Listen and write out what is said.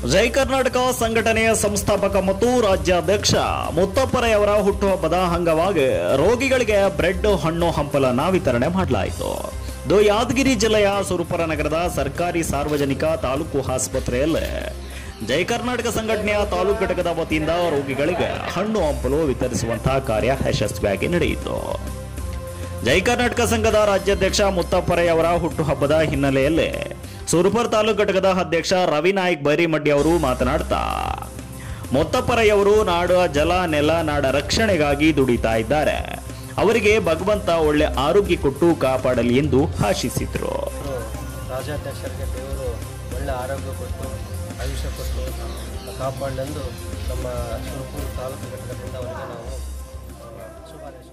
ಜೈ ಕರ್ನಾಟಕ ಸಂಘಟನೆಯ ಸಂಸ್ಥಾಪಕ ಮತ್ತು ರಾಜ್ಯಾಧ್ಯಕ್ಷ ಮುತ್ತಪ್ಪರೆಯವರ ಹುಟ್ಟುಹಬ್ಬದ ಅಂಗವಾಗಿ ರೋಗಿಗಳಿಗೆ ಬ್ರೆಡ್ ಹಣ್ಣು ಹಂಪಲನ್ನ ವಿತರಣೆ ಮಾಡಲಾಯಿತು ಇದು ಯಾದಗಿರಿ ಜಿಲ್ಲೆಯ ಸುರಪುರ ನಗರದ ಸರ್ಕಾರಿ ಸಾರ್ವಜನಿಕ ತಾಲೂಕು ಆಸ್ಪತ್ರೆಯಲ್ಲಿ ಜೈ ಕರ್ನಾಟಕ ಸಂಘಟನೆಯ ತಾಲೂಕು ಘಟಕದ ವತಿಯಿಂದ ರೋಗಿಗಳಿಗೆ ಹಣ್ಣು ಹಂಪಲು ವಿತರಿಸುವಂತಹ ಕಾರ್ಯ ಯಶಸ್ವಿಯಾಗಿ ನಡೆಯಿತು ಜೈ ಕರ್ನಾಟಕ ಸಂಘದ ರಾಜ್ಯಾಧ್ಯಕ್ಷ ಮುತ್ತಪ್ಪರೈ ಅವರ ಹುಟ್ಟುಹಬ್ಬದ ಹಿನ್ನೆಲೆಯಲ್ಲಿ ಸುರಪುರ ತಾಲೂಕು ಘಟಕದ ಅಧ್ಯಕ್ಷ ರವಿನಾಯಕ್ ಬೈರಿಮಡ್ಡಿ ಅವರು ಮಾತನಾಡ್ತಾ ಮುತ್ತಪ್ಪರೈ ಅವರು ನಾಡ ಜಲ ನೆಲ ನಾಡ ರಕ್ಷಣೆಗಾಗಿ ದುಡಿತಾ ಇದ್ದಾರೆ ಅವರಿಗೆ ಭಗವಂತ ಒಳ್ಳೆ ಆರೋಗ್ಯ ಕೊಟ್ಟು ಕಾಪಾಡಲಿ ಎಂದು ಆಶಿಸಿದ್ರು ಅವರು ರಾಜ್ಯಾಧ್ಯಕ್ಷರಿಗೆ ದೇವರು ಒಳ್ಳೆ ಆರೋಗ್ಯ ಕೊಟ್ಟು ಆಯುಷ್ಯ ಕೊಟ್ಟು ಕಾಪಾಡಲೆಂದು ನಮ್ಮ ಸುರಪುರ ತಾಲೂಕು ಘಟಕದಿಂದ ಅವರಿಗೆ ನಾವು ಆ, ಶುಭಾರೈಸುತ್ತೇವೆ